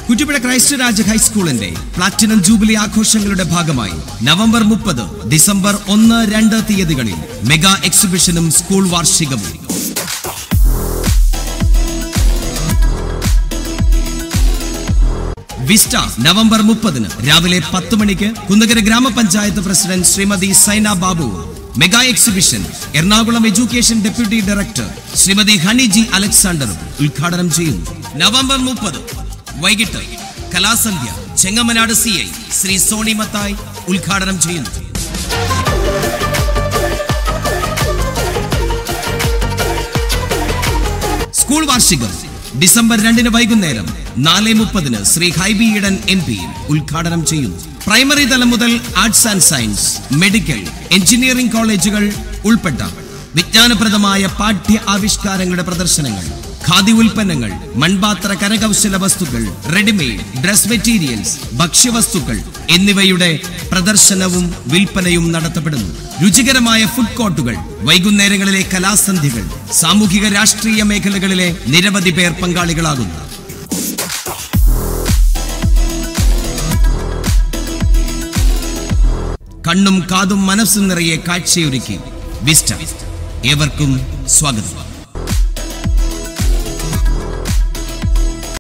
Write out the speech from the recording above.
Kuttippuzha Christ Raj ഹൈസ്കൂളിന്റെ platinum jubilee ആഘോഷങ്ങളുടെ ഭാഗമായി നവംബർ മുപ്പത് ഡിസംബർ ഒന്ന് രണ്ട് തീയതികളിൽ മെഗാ എക്സിബിഷനും സ്കൂൾ വാർഷികവും വിസ്റ്റ നവംബർ മുപ്പതിന് രാവിലെ പത്ത് മണിക്ക് Kunnukara gramapanchayat president Shrimati Saina Babu mega exhibition Ernakulam education deputy director Shrimati Honey G Alexander ഉദ്ഘാടനം ചെയ്യുന്നു നവംബർ മുപ്പത് വൈകിട്ട് കലാസന്ധ്യ ചെങ്ങമനാട് സി ഐ ശ്രീ സോണി മത്തായി ഉദ്ഘാടനം ചെയ്യുന്നു സ്കൂൾ വാർഷികം ഡിസംബർ രണ്ടിന് വൈകുന്നേരം നാല് മുപ്പതിന് ശ്രീ ഹൈബി ഈഡൻ എം പി ഉദ്ഘാടനം ചെയ്യുന്നു പ്രൈമറി തലം മുതൽ arts and science medical engineering കോളേജുകൾ ഉൾപ്പെട്ട വിജ്ഞാനപ്രദമായ പാഠ്യ ആവിഷ്കാരങ്ങളുടെ പ്രദർശനങ്ങൾ ഖാദി ഉൽപ്പന്നങ്ങൾ മൺപാത്ര കരകൗശല വസ്തുക്കൾ റെഡിമെയ്ഡ് ഡ്രസ് മെറ്റീരിയൽസ് ഭക്ഷ്യവസ്തുക്കൾ എന്നിവയുടെ പ്രദർശനവും വിൽപ്പനയും നടത്തപ്പെടുന്നു രുചികരമായ ഫുഡ് കോർട്ടുകൾ വൈകുന്നേരങ്ങളിലെ കലാസന്ധികൾ സാമൂഹിക രാഷ്ട്രീയ മേഖലകളിലെ നിരവധി പേർ പങ്കാളികളാകുന്നു കണ്ണും കാതും മനസ്സും നിറയെ കാഴ്ചയൊരുക്കി വിസ്റ്റ ഏവർക്കും സ്വാഗതം